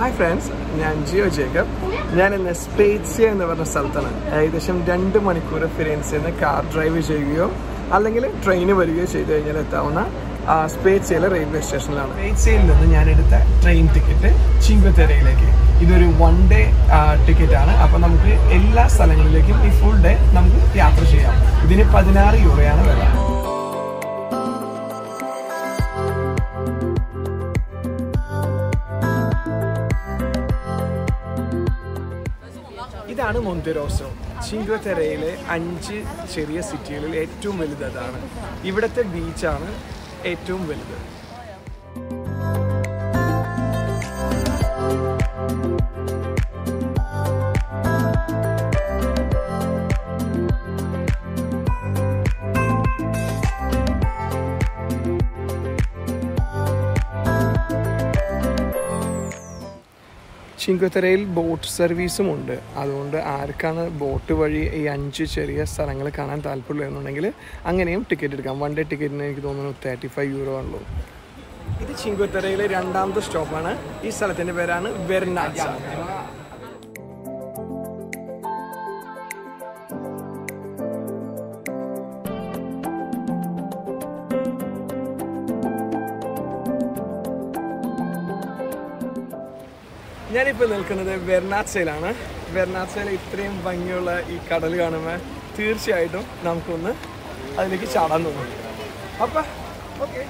hi friends ഞാൻ Jio Jacob ഞാൻ ഇന്ന് സ്പേറ്റ്സിയ എന്ന് പറഞ്ഞ സ്ഥലത്താണ് ഏകദേശം രണ്ട് മണിക്കൂർ ഫിറൻസിൽ നിന്ന് കാർ ഡ്രൈവ് ചെയ്യുകയോ അല്ലെങ്കിൽ ട്രെയിന് വരികയോ ചെയ്തു കഴിഞ്ഞാൽ എത്താവുന്ന ആ, സ്പേറ്റ്സിയയിലെ റെയിൽവേ സ്റ്റേഷനിലാണ് സ്പേറ്റ്സിയയിൽ നിന്ന് ഞാൻ എടുത്ത ട്രെയിൻ ടിക്കറ്റ് ചിങ്കുത്തെരയിലേക്ക് ഇതൊരു വൺ ഡേ ടിക്കറ്റ് ആണ് അപ്പോൾ നമുക്ക് എല്ലാ സ്ഥലങ്ങളിലേക്കും ഈ ഫുൾ ഡേ നമുക്ക് യാത്ര ചെയ്യാം ഇതിന് പതിനാറ് രൂപയാണ് വില ഇതാണ് മൊന്തെറോസോ ചിങ്കുവത്തെരയിലെ അഞ്ച് ചെറിയ സിറ്റികളിൽ ഏറ്റവും വലുത് അതാണ് ഇവിടുത്തെ ബീച്ചാണ് ഏറ്റവും വലുത് ചിങ്കുത്തരയിൽ ബോട്ട് സർവീസും ഉണ്ട് അതുകൊണ്ട് ആർക്കാണ് ബോട്ട് വഴി ഈ അഞ്ച് ചെറിയ സ്ഥലങ്ങൾ കാണാൻ താല്പര്യമുണ്ടെന്നുണ്ടെങ്കിൽ അങ്ങനെയും ടിക്കറ്റ് എടുക്കാം വൺ ഡേ ടിക്കറ്റിന് എനിക്ക് തോന്നുന്നു തേർട്ടി ഫൈവ് യൂറോ ആണല്ലോ ഇത് ചിങ്കുത്തരയിലെ രണ്ടാമത്തെ സ്റ്റോപ്പാണ് ഈ സ്ഥലത്തിൻ്റെ പേരാണ് വെർനാച്ച ഞാനിപ്പോൾ നിൽക്കുന്നത് വെർനാച്ചയിലാണ് വെർനാച്ചയിൽ ഇത്രയും ഭംഗിയുള്ള ഈ കടൽ കാണുമ്പോൾ തീർച്ചയായിട്ടും നമുക്കൊന്ന് അതിലേക്ക് ചാടാൻ തോന്നും അപ്പം ഓക്കെ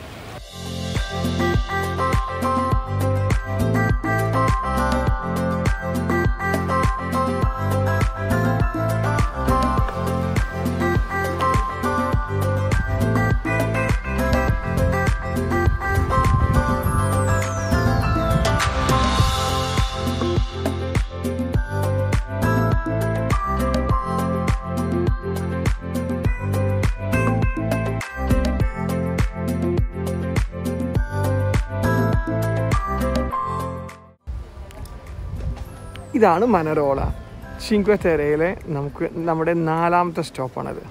ഇതാണ് മനറോള ചിങ്ക്വത്തെരയിലെ നമുക്ക് നമ്മുടെ നാലാമത്തെ സ്റ്റോപ്പാണത്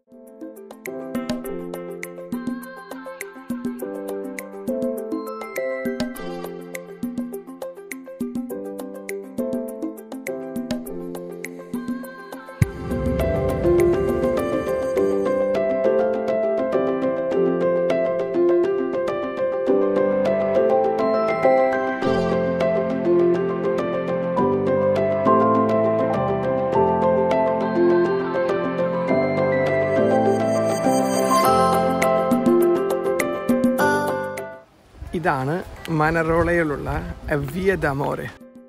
ഇതാണ് മനറോളയിലുള്ള എവിയ ദമോറെ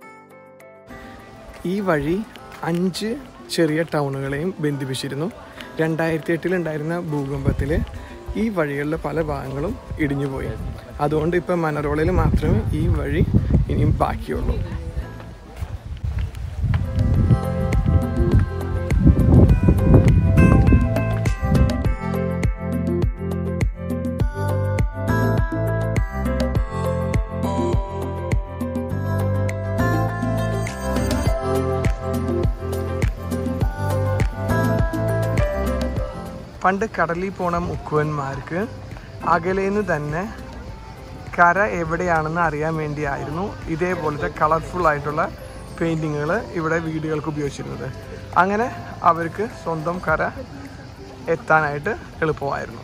ഈ വഴി അഞ്ച് ചെറിയ ടൗണുകളെയും ബന്ധിപ്പിച്ചിരുന്നു രണ്ടായിരത്തി എട്ടിലുണ്ടായിരുന്ന ഭൂകമ്പത്തിൽ ഈ വഴികളിലെ പല ഭാഗങ്ങളും ഇടിഞ്ഞുപോയി അതുകൊണ്ട് ഇപ്പം മനറോളയിൽ മാത്രമേ ഈ വഴി ഇനിയും ബാക്കിയുള്ളൂ പണ്ട് കടലിൽ പോണ മുക്കുവന്മാർക്ക് അകലേന്ന് തന്നെ കര എവിടെയാണെന്ന് അറിയാൻ വേണ്ടിയായിരുന്നു ഇതേപോലത്തെ കളർഫുൾ ആയിട്ടുള്ള പെയിൻറ്റിങ്ങുകൾ ഇവിടെ വീടുകൾക്ക് ഉപയോഗിച്ചിരുന്നത് അങ്ങനെ അവർക്ക് സ്വന്തം കര എത്താനായിട്ട് എളുപ്പമായിരുന്നു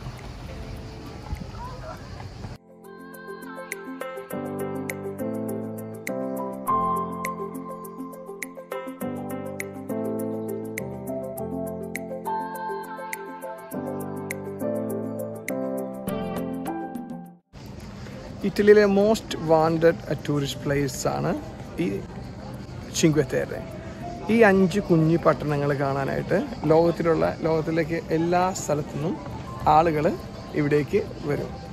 ഇറ്റലിയിലെ മോസ്റ്റ് വാണ്ടഡ് ടൂറിസ്റ്റ് പ്ലേസ് ആണ് ഈ ചിങ്ക്വത്തേറെ ഈ അഞ്ച് കുഞ്ഞു പട്ടണങ്ങൾ കാണാനായിട്ട് ലോകത്തിലുള്ള ലോകത്തിലേക്ക് എല്ലാ സ്ഥലത്തു നിന്നും ആളുകൾ ഇവിടേക്ക് വരും